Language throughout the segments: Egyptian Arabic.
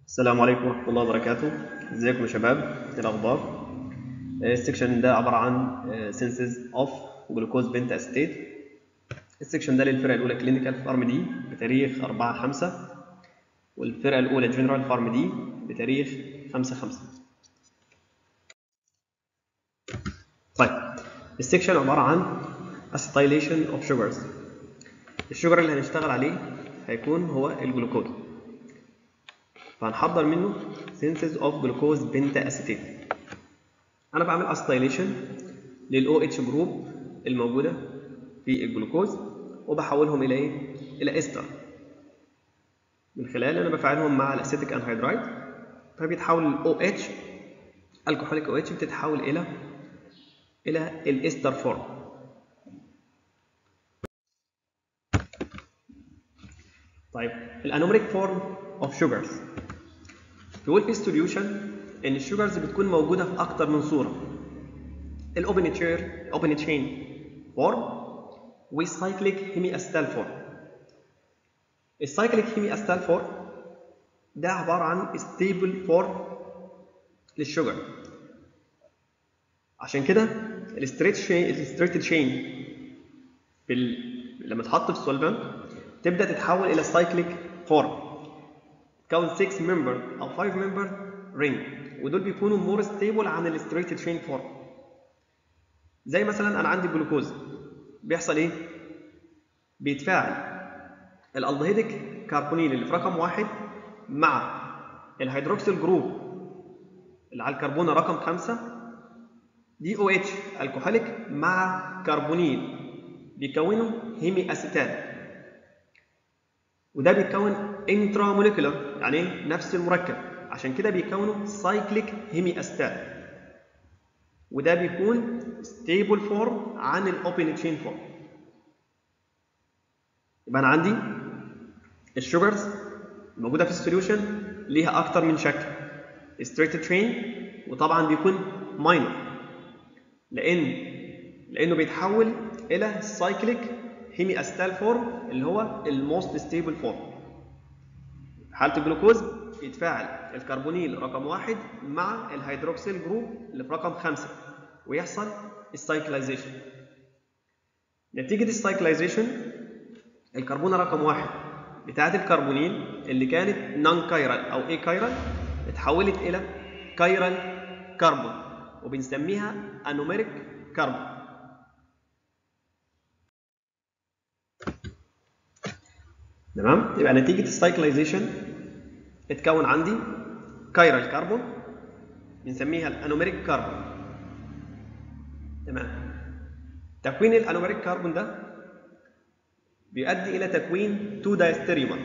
السلام عليكم ورحمة الله وبركاته ازيكم يا شباب ايه الأخبار آه، السكشن ده عبارة عن سينسز اوف جلوكوز بنت اسيتيت السكشن ده للفرقة الأولى كلينيكال فارم دي بتاريخ 4 5 والفرقة الأولى جنرال فارم دي بتاريخ 5 5 طيب السكشن عبارة عن acetylation of sugars الشجر اللي هنشتغل عليه هيكون هو الجلوكوز فهنحضر منه synthesis of glucose pentacetate انا بعمل acetylation لل OH جروب الموجوده في الجلوكوز وبحولهم الى ايه الى استر من خلال انا بفعلهم مع الاسيتيك انهيدرايد فبيتحول ال OH الكحوليك OH بتتحول الى الى الاستر فورم طيب الانومريك فورم اوف شوجرز بيقول في السوليوشن ان الشوجرز بتكون موجوده في اكتر من صوره الاوبن تشير اوبن تشين فورم والسايكليك هيمي استال فورم السايكليك هيمي استال فورم ده عباره عن ستيبل فورم للشوجر عشان كده الستريت شين الستريت شين في ال... لما تحط في السولفنت تبدا تتحول الى سايكليك فورم تكون 6 ممبر او 5 ممبر رينج ودول بيكونوا مور ستيبل عن الستريت تشين فورم زي مثلا انا عندي جلوكوز بيحصل ايه بيتفاعل الالدهيديك كربونيل اللي في رقم واحد مع الهيدروكسيل جروب اللي على الكربونه رقم خمسة دي او اتش الكحوليك مع كربونيل بيكونوا هيمي اسيتال وده بيتكون انترا موليكولر يعني ايه نفس المركب عشان كده بيكونوا سايكليك هيمي استال وده بيكون ستيبل فورم عن الاوبن تشين فورم يبقى انا عندي الشوجرز الموجوده في السوليوشن ليها اكتر من شكل ستريت ترين وطبعا بيكون ماينر لان لانه بيتحول الى سايكليك هيمي استال فورم اللي هو الموست ستيبل فورم في حاله الجلوكوز يتفاعل الكربونيل رقم واحد مع الهيدروكسيل جروب اللي في رقم خمسة ويحصل السايكلايزيشن نتيجة السايكلايزيشن الكربونة رقم واحد بتاعت الكربونيل اللي كانت نون كايرال أو اي كايرال اتحولت إلى كايرال كربون وبنسميها انوميريك كربون تمام يبقى نتيجه السايكلايزيشن اتكون عندي كايرال كربون بنسميها الانوميريك كربون تمام تكوين الانوميريك كربون ده بيؤدي الى تكوين تو دايستيريومر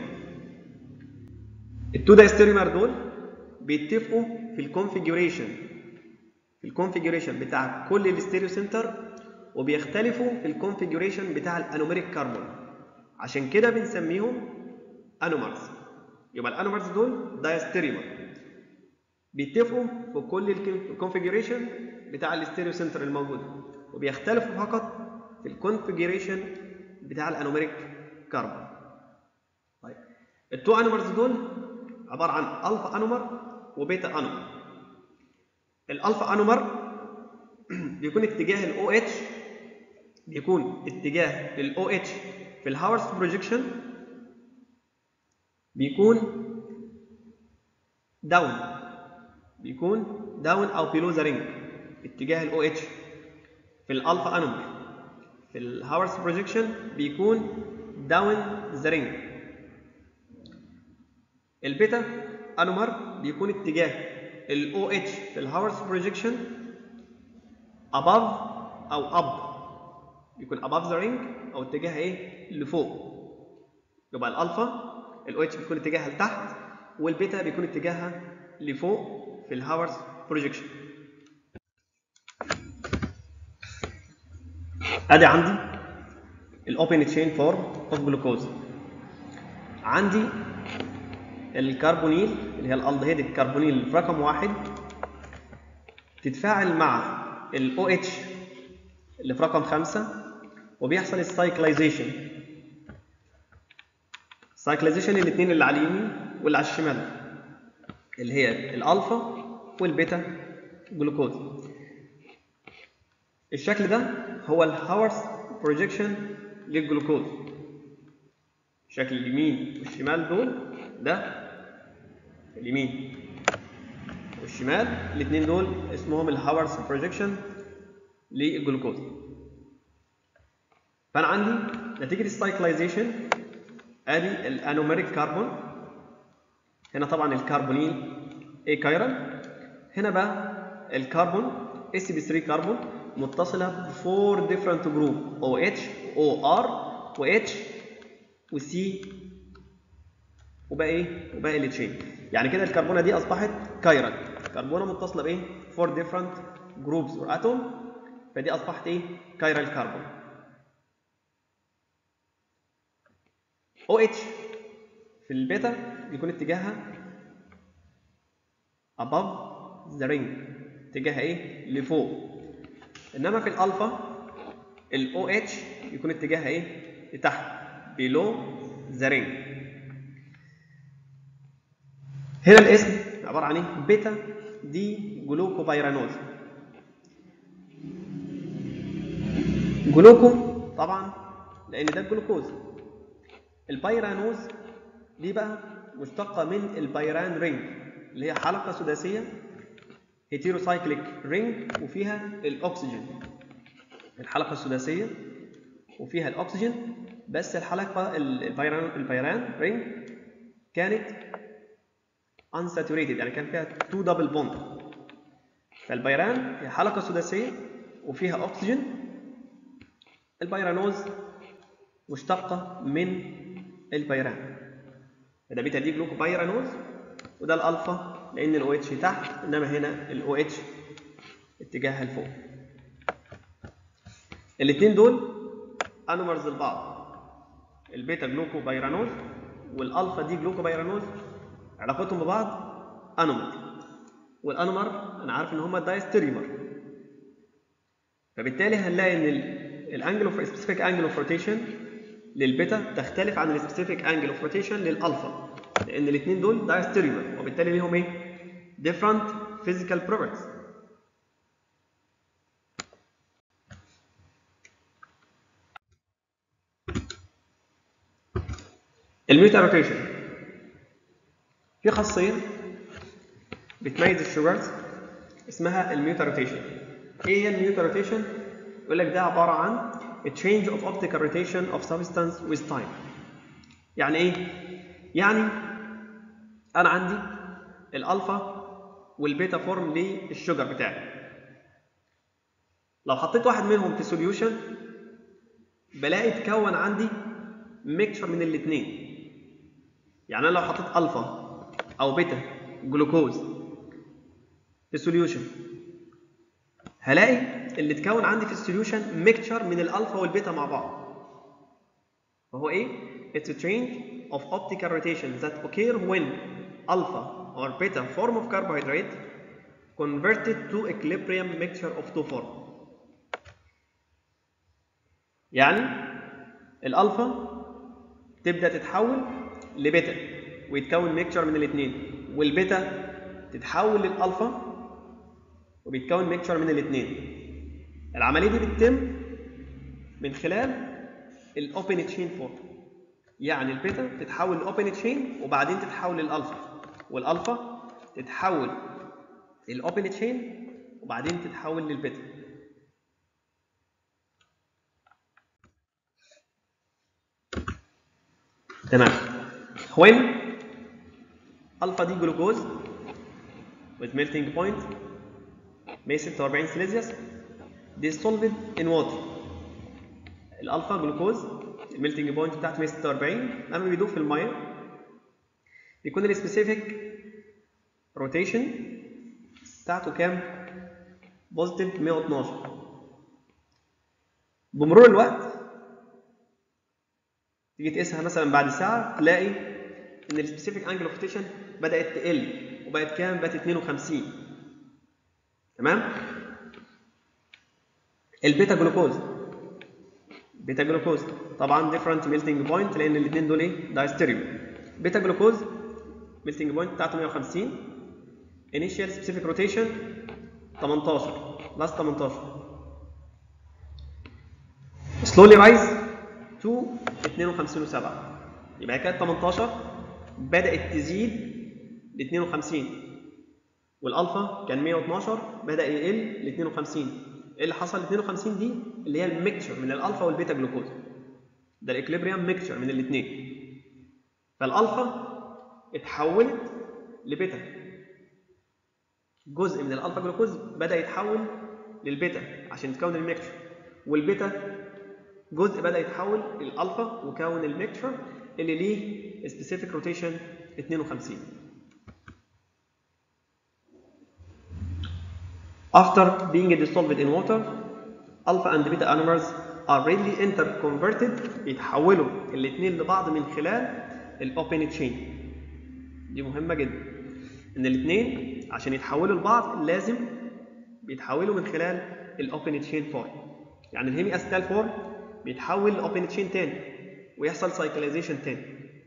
التو دايستيريومر دول بيتفقوا في الكونفيجريشن في الكونفيجريشن بتاع كل الستيريو سنتر وبيختلفوا في الكونفيجريشن بتاع الانوميريك كربون عشان كده بنسميهم انومرز يبقى الانومرز دول دايستيريومر بيتفقوا في كل الكونفيجريشن بتاع الستيريو سنتر الموجوده وبيختلفوا فقط في الكونفيجريشن بتاع الانوميريك كربون طيب التو انومرز دول عباره عن الفا انومر وبيتا انومر الالفا انومر بيكون اتجاه الاو اتش بيكون اتجاه الاو اتش في الهاورس بروجيكشن بيكون داون بيكون داون او بيلو ذا رينج اتجاه الاو اتش في الالفا انومر في الهاورس بروجيكشن بيكون داون ذا رينج البيتا انومر بيكون اتجاه الاو اتش في الهاورس بروجيكشن above او up يكون above the ring او اتجاه ايه لفوق يبقى الالفا الاو اتش بيكون اتجاهها لتحت والبيتا بيكون اتجاهها لفوق في الهاورز بروجيكشن ادي عندي الاوبن تشين فورم اوف جلوكوز عندي الكربونيل اللي هي الالدهيد الكربونيل رقم واحد تتفاعل مع الاو اتش اللي في رقم خمسة وبيحصل السايكلايزيشن سايكلايزيشن الاثنين اللي على اليمين واللي على الشمال اللي هي الالفا والبيتا جلوكوز الشكل ده هو الهاورس بروجيكشن للجلوكوز شكل اليمين والشمال دول ده اليمين والشمال الاثنين دول اسمهم الهاورس بروجيكشن للجلوكوز فانا عندي نتيجه السايكلايزيشن ادي الانوميريك كربون هنا طبعا الكربونيل اي كايرال هنا بقى الكربون اس بي 3 كربون متصله ب 4 ديفرنت جروب او اتش او ار و اتش وسي وبقى ايه وبقى التشين يعني كده الكربونه دي اصبحت كايرال كربونه متصله بايه 4 ديفرنت جروبس اور اتوم فدي اصبحت ايه كايرال كربون او اتش في البيتا بيكون اتجاهها above the ring اتجاهها ايه لفوق انما في الالفا الاو اتش يكون اتجاهها ايه لتحت below the ring هنا الاسم عباره عن ايه بيتا دي جلوكوبيرانوز جلوكو طبعا لان ده الجلوكوز البيرانوز دي بقى مشتقه من البيران رينج اللي هي حلقه سداسيه هيتيروسايكليك رينج وفيها الاكسجين الحلقه السداسيه وفيها الاكسجين بس الحلقه البيران البيران رينج كانت unsaturated يعني كان فيها تو دبل بوند فالبيران هي حلقه سداسيه وفيها اكسجين البيرانوز مشتقه من البيران ده بيتا دي جلوكوبيرانوز وده الالفا لان الاو اتش تحت انما هنا الاو اتش اتجاهها لفوق الاثنين دول انومرز لبعض البيتا جلوكوبيرانوز والالفا دي جلوكوبيرانوز علاقتهم ببعض انومر والانومر انا عارف ان هما دايستريمر فبالتالي هنلاقي ان الانجل اوف سبيسيفيك انجل اوف روتيشن للبيتا تختلف عن السبيسيفيك انجل اوف روتيشن للالفا لان الاثنين دول دايستريمر وبالتالي ليهم ايه different physical properties الميوتا روتيشن في خاصيه بتميز الشوجرز اسمها الميوتا روتيشن ايه هي الميوتا روتيشن يقول لك ده عباره عن a change of optical rotation of substance with time يعني ايه يعني انا عندي الالفا والبيتا فورم للشجر بتاعي لو حطيت واحد منهم في سوليوشن بلاقي اتكون عندي ميكشر من الاثنين يعني انا لو حطيت الفا او بيتا جلوكوز في سوليوشن هلاقي اللي اتكون عندي في السوليوشن ميكشر من الالفا والبيتا مع بعض وهو ايه it's a change of optical rotation that occur when alpha or beta form of carbohydrate converted to equilibrium mixture of two form يعني الالفا تبدا تتحول لبيتا ويتكون ميكشر من الاثنين والبيتا تتحول للالفا وبيتكون ميكشر من الاثنين العمليه دي بتتم من خلال الاوبن تشين فورم يعني البيتا تتحول لاوبن تشين وبعدين تتحول للالفا والالفا تتحول للاوبن تشين وبعدين تتحول للبيتا تمام when alpha دي جلوكوز with melting point 146 سيليزيوس dissolved in water الالفا جلوكوز الميلتنج بوينت بتاعته 146 لما بيدوب في الميه بيكون السبيسيفيك روتيشن بتاعته كام؟ بوزيتيف 112 بمرور الوقت تيجي تقيسها مثلا بعد ساعه تلاقي ان السبيسيفيك انجل اوف روتيشن بدات تقل وبقت كام؟ بقت 52 تمام؟ البيتا جلوكوز بيتا جلوكوز طبعا ديفرنت ميلتنج بوينت لان الاثنين دول ايه؟ دايستيريو بيتا جلوكوز ميلتنج بوينت بتاعته 150 initial specific rotation 18 plus 18 slowly rise to 52 و7 يبقى كانت 18 بدأت تزيد ل 52 والالفا كان 112 بدأ يقل ل 52 ايه اللي حصل ل 52 دي اللي هي الميكتشر من الالفا والبيتا جلوكوز ده الاكليبريم ميكتشر من الاثنين فالالفا اتحولت لبيتا جزء من الالفا جلوكوز بدا يتحول للبيتا عشان تكون الميكتشر والبيتا جزء بدا يتحول للالفا وكون الميكتشر اللي ليه سبيسيفيك روتيشن 52 After being dissolved in water, alpha and beta anomers are readily interconverted يتحولوا الاثنين لبعض من خلال الاوبن تشين دي مهمة جدا ان الاثنين عشان يتحولوا لبعض لازم بيتحولوا من خلال الاوبن تشين فورم يعني الهيمي اسيتال فورم بيتحول لاوبن تشين تاني ويحصل سايكلايزيشن تاني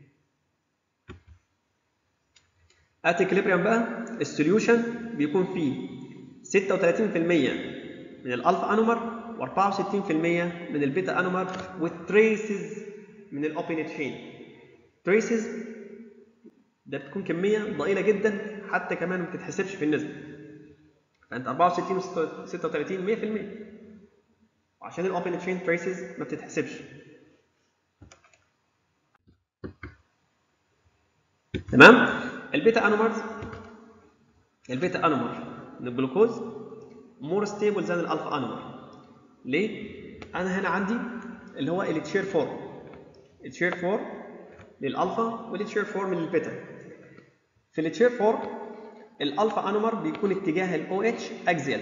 ات اكليبريم بقى السوليوشن بيكون فيه 36% من الالفا انومر و64% من البيتا انومر والتريسز من الاوبن تشين تريسز ده بتكون كميه ضئيله جدا حتى كمان ما بتتحسبش في النسبه فانت 64 و 36 100% وعشان الاوبن تشين تريسز ما بتتحسبش تمام البيتا انومرز البيتا انومر من الجلوكوز مور ستيبل ذان الالفا انومر ليه انا هنا عندي اللي هو التشير فورم التشير فورم للالفا والتشير فورم للبيتا في التشير فورم الالفا انومر بيكون اتجاه الاو اتش اكزيال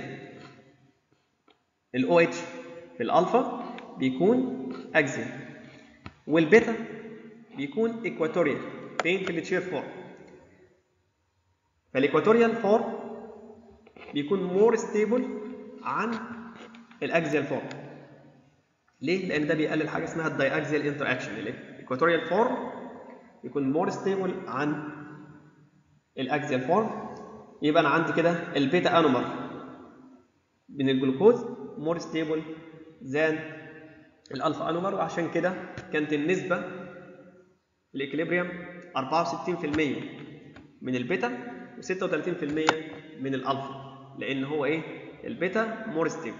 الاو اتش في الالفا بيكون اكزيال والبيتا بيكون ايكواتوريال فين في التشير فورم فالايكواتوريال فورم بيكون مور ستيبل عن الاكزيال فورم ليه؟ لان ده بيقلل حاجه اسمها الداي اكزيال انتر اكشن الايكواتوريال فورم يكون مور ستيبل عن الاكزيال فورم يبقى انا عندي كده البيتا انومر من الجلوكوز مور ستيبل ذان الالفا انومر وعشان كده كانت النسبه الاكليبريم 64% من البيتا و36% من الالفا لان هو ايه البيتا مور ستيبل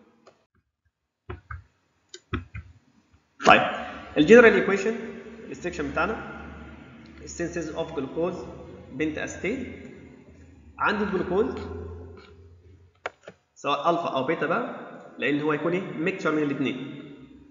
طيب الجنرال ايكويشن السكشن بتاعنا السينثيز اوف جلوكوز بنت استيت عندي الجلوكوز سواء الفا او بيتا بقى لان هو يكون ايه ميكتشر من الاثنين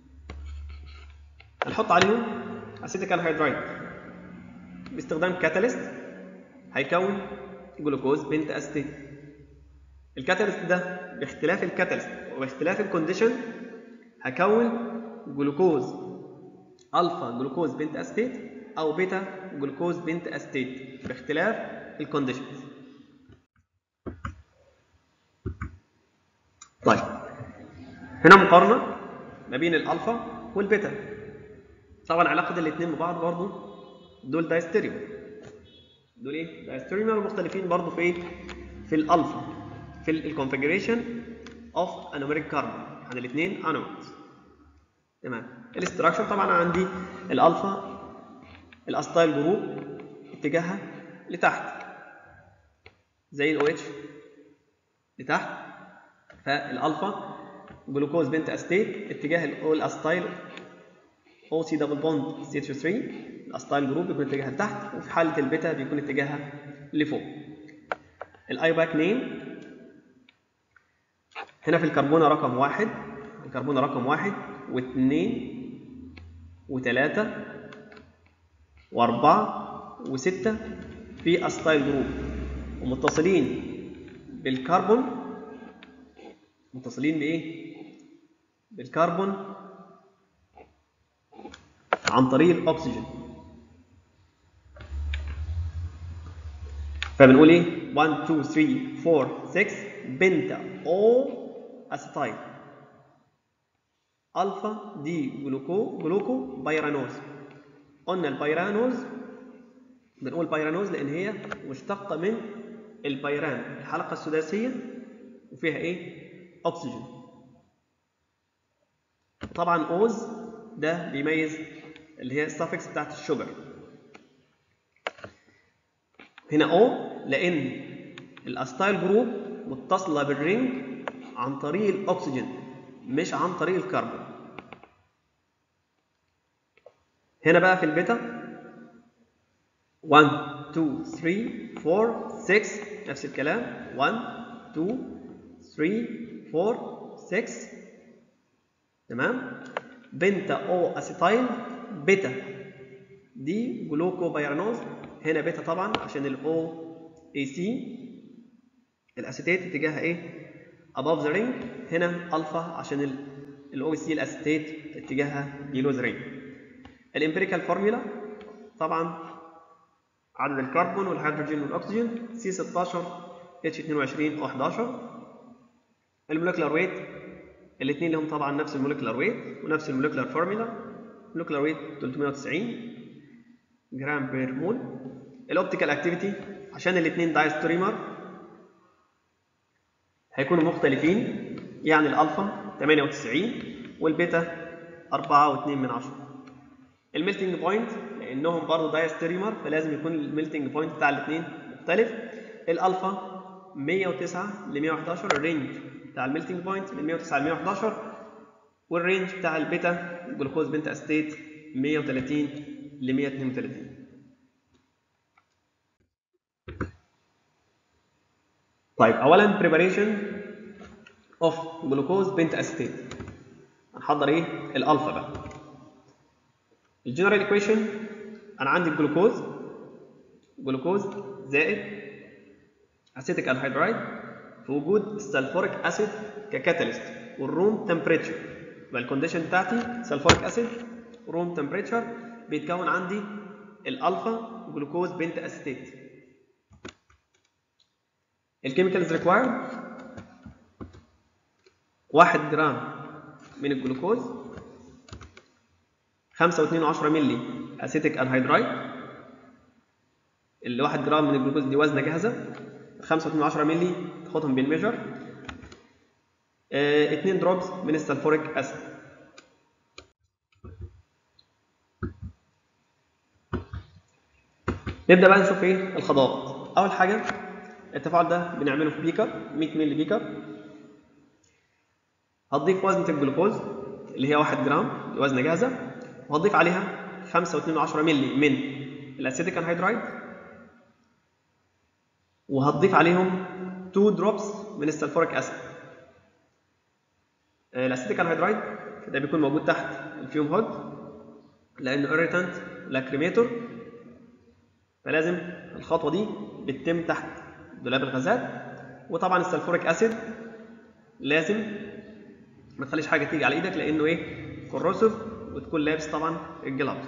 هنحط عليهم اسيتيك انهيدرايد باستخدام كاتاليست هيكون جلوكوز بنت استيت الكاتاليست ده باختلاف الكاتاليست وباختلاف الكونديشن هكون جلوكوز الفا جلوكوز بنت استيت او بيتا جلوكوز بنت استيت باختلاف الكونديشنز طيب هنا مقارنه ما بين الالفا والبيتا طبعا علاقه الاثنين ببعض برضو دول دايستيريو دول ايه دايستيريو مختلفين برضو في ايه في الالفا في الكونفيجريشن اوف انوميريك كاربون يعني الاثنين انومرز تمام الاستراكشر طبعا عندي الالفا الاستايل جروب اتجاهها لتحت زي الاو اتش لتحت فالالفا جلوكوز بنت استيت اتجاه الاستايل او سي دبل بوند سي 3 الاستايل جروب بيكون اتجاهها لتحت وفي حاله البيتا بيكون اتجاهها لفوق الايباك نيم هنا في الكربونه رقم واحد الكربونه رقم واحد واثنين وثلاثة وأربعة وستة في أستايل جروب ومتصلين بالكربون متصلين بإيه؟ بالكربون عن طريق الأكسجين فبنقول إيه؟ 1 2 3 4 6 بنتا أو أستايل الفا دي جلوكو جلوكو بايرانوز قلنا البايرانوز بنقول بايرانوز لان هي مشتقه من البيران الحلقه السداسيه وفيها ايه اكسجين طبعا اوز ده بيميز اللي هي السافكس بتاعت الشجر هنا او لان الاستايل جروب متصله بالرينج عن طريق الاكسجين مش عن طريق الكربون هنا بقى في البيتا 1 2 3 4 6 نفس الكلام 1 2 3 4 6 تمام بنتا او اسيتايل بيتا دي جلوكو بايرانوز هنا بيتا طبعا عشان الاو اي سي الاسيتيت اتجاهها ايه above the ring هنا الفا عشان الاو سي الاسيتيت اتجاهها below the ring الامبيريكال فورمولا طبعا عدد الكربون والهيدروجين والاكسجين سي 16 اتش 22 او 11 المولكيولار ويت الاثنين لهم طبعا نفس المولكيولار ويت ونفس المولكيولار فورمولا المولكيولار ويت 390 جرام بير مول الاوبتيكال اكتيفيتي عشان الاثنين دايستريمر هيكونوا مختلفين يعني الالفا 98 والبيتا 4.2 من 10 الميلتنج بوينت لانهم برضه دايستريمر فلازم يكون الميلتنج بوينت بتاع الاثنين مختلف الالفا 109 ل 111 الرينج بتاع الميلتنج بوينت من 109 ل 111 والرينج بتاع البيتا جلوكوز بنت استيت 130 ل 132 طيب اولا preparation of glucose بنت استيت هنحضر ايه الالفا بقى الجنرال ايكويشن انا عندي الجلوكوز جلوكوز زائد اسيتيك انهيدرايد في وجود السلفوريك اسيد ككاتاليست والروم تمبريتشر يبقى الكونديشن بتاعتي سلفوريك اسيد روم تمبريتشر بيتكون عندي الالفا جلوكوز بنت اسيتيت الكيميكالز ريكوايرد 1 جرام من الجلوكوز 5.2 مللي اسيتيك انهيدرايد اللي 1 جرام من الجلوكوز دي وزنه جاهزه 5.2 مللي تاخدهم بالميجر 2 دروبس من السلفوريك اسيد نبدا بقى نشوف ايه الخطوات اول حاجه التفاعل ده بنعمله في بيكر 100 مللي بيكر هتضيف وزنة الجلوكوز اللي هي 1 جرام دي وزنه جاهزه وهتضيف عليها 5.2 مللي من الاسيتيك انهيدرايد وهتضيف عليهم 2 دروبس من السلفوريك اسيد الاسيتيك انهيدرايد ده بيكون موجود تحت الفيوم هود لانه irritant لاكريميتور فلازم الخطوه دي بتتم تحت دولاب الغازات وطبعا السلفوريك اسيد لازم ما تخليش حاجه تيجي على ايدك لانه ايه كوروسيف وتكون لابس طبعا الجلافز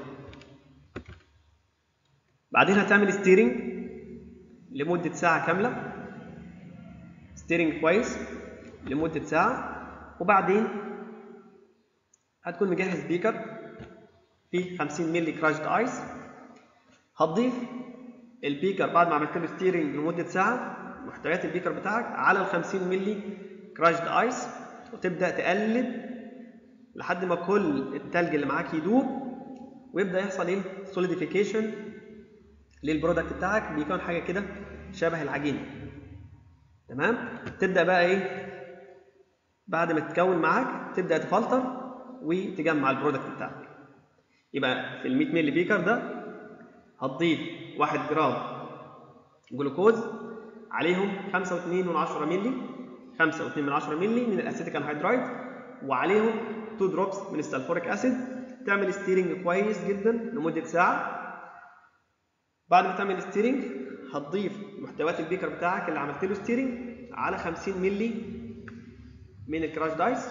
بعدين هتعمل ستيرنج لمده ساعه كامله ستيرنج كويس لمده ساعه وبعدين هتكون مجهز بيكر فيه 50 مللي كراجد ايس هتضيف البيكر بعد ما عملت له ستيرنج لمده ساعه محتويات البيكر بتاعك على ال 50 مللي كراجد ايس وتبدا تقلب لحد ما كل التلج اللي معاك يدوب ويبدا يحصل ايه سوليديفيكيشن للبرودكت بتاعك بيكون حاجه كده شبه العجينه تمام تبدا بقى ايه بعد ما تتكون معاك تبدا تفلتر وتجمع البرودكت بتاعك يبقى في ال 100 مللي بيكر ده هتضيف 1 جرام جلوكوز عليهم 5.2 مللي 5.2 مللي من الاسيتيك انهيدرايد وعليهم 2 دروبس من السلفوريك اسيد تعمل ستيرنج كويس جدا لمده ساعه بعد ما تعمل ستيرنج هتضيف محتويات البيكر بتاعك اللي عملت له ستيرنج على 50 مللي من الكراش دايس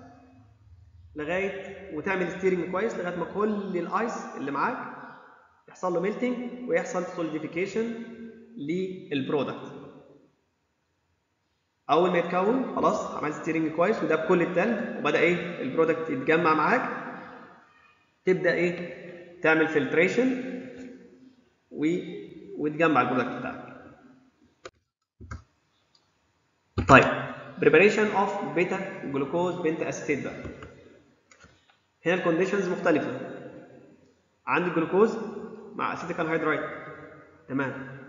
لغايه وتعمل ستيرنج كويس لغايه ما كل الايس اللي معاك يحصل له ميلتنج ويحصل سوليديفيكيشن للبرودكت اول ما يتكون خلاص عملت ستيرنج كويس وده بكل التلج وبدا ايه البرودكت يتجمع معاك تبدا ايه تعمل فلتريشن و... وتجمع البرودكت بتاعك طيب preparation of beta glucose beta acetate بقى هنا الكونديشنز مختلفة عندي جلوكوز مع اسيتيك انهيدرايد تمام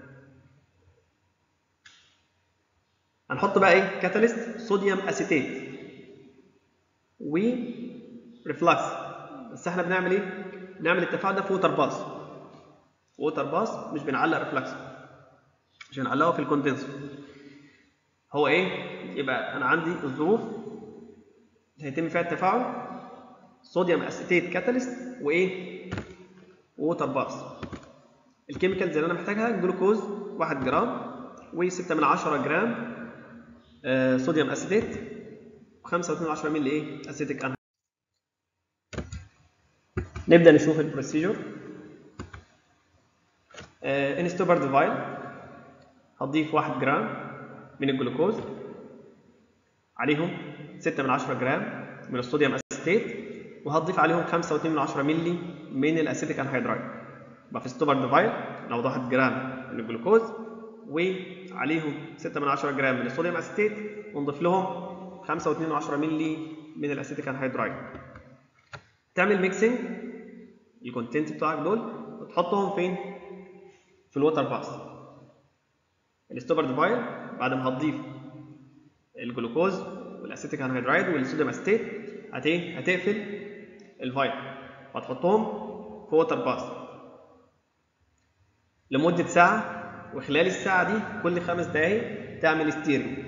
هنحط بقى ايه كاتاليست صوديوم اسيتيت و ريفلكس بس احنا بنعمل ايه بنعمل التفاعل ده في ووتر باس ووتر باس مش بنعلق ريفلكس مش هنعلقه في الكوندنسر هو ايه يبقى انا عندي الظروف اللي هيتم فيها التفاعل صوديوم اسيتيت كاتاليست وايه ووتر باس الكيميكالز اللي انا محتاجها جلوكوز 1 جرام و6 من 10 جرام آه صوديوم اسيتيت و5.2 مللي ايه اسيتيك انهيدرايد نبدا نشوف البروسيجر آه انستوبر ديفايل هتضيف 1 جرام من الجلوكوز عليهم 6 من 10 جرام من الصوديوم اسيتيت وهتضيف عليهم 5.2 مللي من الاسيتيك انهيدرايد يبقى في ستوبر ديفايل ناخد 1 جرام من الجلوكوز وعليهم 6 من 10 جرام من الصوديوم اسيتيت ونضيف لهم 5.2 مللي من الاسيتيك انهيدرايد تعمل ميكسنج الكونتنت بتوعك دول وتحطهم فين في الووتر باس الستوبر ديفايل بعد ما هتضيف الجلوكوز والاسيتيك انهيدرايد والصوديوم اسيتيت هت ايه هتقفل الفايل وهتحطهم في ووتر باس لمده ساعه وخلال الساعه دي كل خمس دقائق تعمل ستيرنج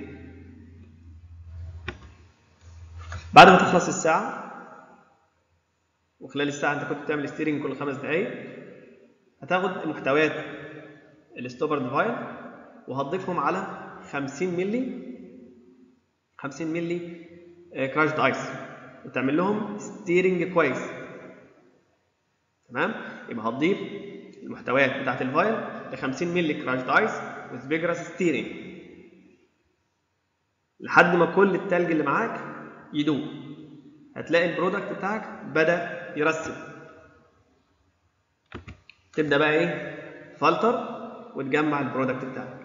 بعد ما تخلص الساعه وخلال الساعه انت كنت بتعمل ستيرنج كل خمس دقائق هتاخد محتويات الستوبر ديفايل وهتضيفهم على 50 مللي 50 مللي كراشد ايس وتعمل لهم ستيرنج كويس تمام يبقى هتضيف المحتويات بتاعت الفايل ل 50 مللي كراشد ايس وذ فيجرس ستيرنج لحد ما كل التلج اللي معاك يدوب هتلاقي البرودكت بتاعك بدا يرسب تبدا بقى ايه فلتر وتجمع البرودكت بتاعك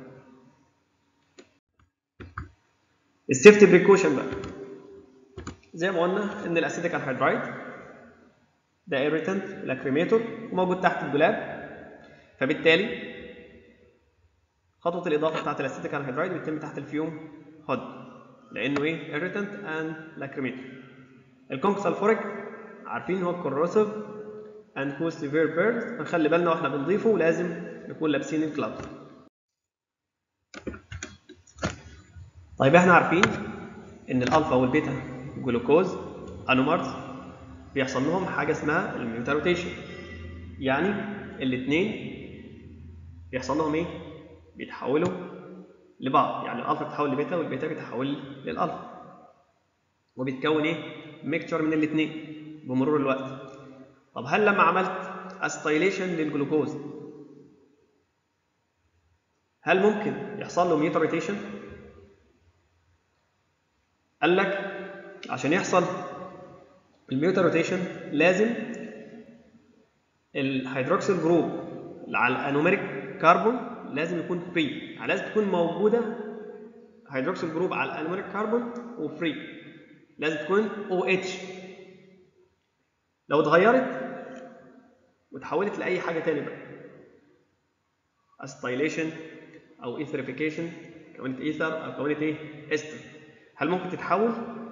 السيفتي بريكوشن بقى زي ما قلنا ان الاسيتيك انهيدرايد ده ايريتنت لاكريميتور وموجود تحت الدولاب فبالتالي خطوه الاضافه بتاعت الاسيتيك انهيدرايد بتتم تحت الفيوم هود لانه ايه ايريتنت اند لاكريميتور الكونك سلفوريك عارفين هو كوروسيف اند كو سيفير بيرز فنخلي بالنا واحنا بنضيفه ولازم نكون لابسين الجلافز طيب احنا عارفين ان الالفا والبيتا جلوكوز انومرز بيحصل لهم حاجه اسمها الميوتاروتيشن يعني الاثنين بيحصل لهم ايه بيتحولوا لبعض يعني الالفا بتتحول لبيتا والبيتا بيتحول للالفا وبيتكون ايه ميكتشر من الاثنين بمرور الوقت طب هل لما عملت استايليشن للجلوكوز هل ممكن يحصل له ميوتاروتيشن قال لك عشان يحصل الميوتا روتيشن لازم الهيدروكسيل جروب اللي على الانوميريك كربون لازم يكون فري يعني لازم تكون موجوده هيدروكسيل جروب على الانوميريك كربون وفري لازم تكون او اتش لو اتغيرت وتحولت لاي حاجه تاني بقى استايليشن او ايثريفيكيشن كونت ايثر او كونت ايه استر هل ممكن تتحول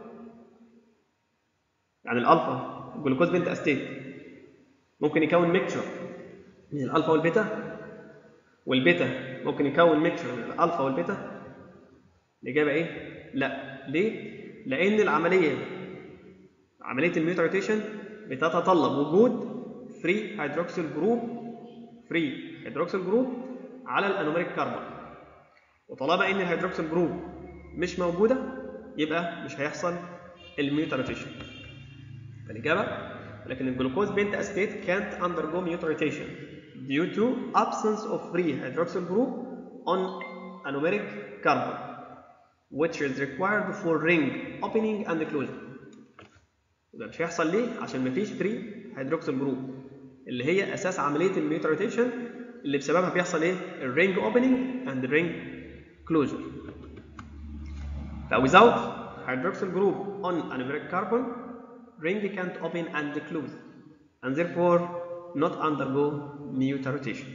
يعني الالفا جلوكوز بنت استيت ممكن يكون ميكشر من الالفا والبيتا والبيتا ممكن يكون ميكشر من الالفا والبيتا الاجابه ايه لا ليه لان العمليه عمليه الميوتريتيشن بتتطلب وجود فري هيدروكسيل جروب فري هيدروكسيل جروب على الانوميريك كربون وطالما ان الهيدروكسيل جروب مش موجوده يبقى مش هيحصل الميوتريتيشن فالاجابه لكن الجلوكوز بنت استيت can't undergo mutation due to absence of free hydroxyl group on anomeric carbon which is required for ring opening and closure يبقى مش هيحصل ليه عشان مفيش فري هيدروكسيل جروب اللي هي اساس عمليه الميوتريتيشن اللي بسببها بيحصل ايه الرينج اوبننج اند رينج كلوجر ف without hydroxyl group on anabolic carbon ring can't open and close and therefore not undergo Newton rotation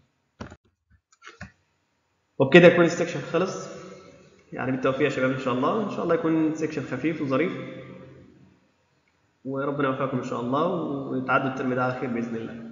وبكده يكون السكشن خلص يعني بالتوفيق يا شباب ان شاء الله ان شاء الله يكون سكشن خفيف وظريف وربنا يوفقكم ان شاء الله وتعدوا الترم ده على خير باذن الله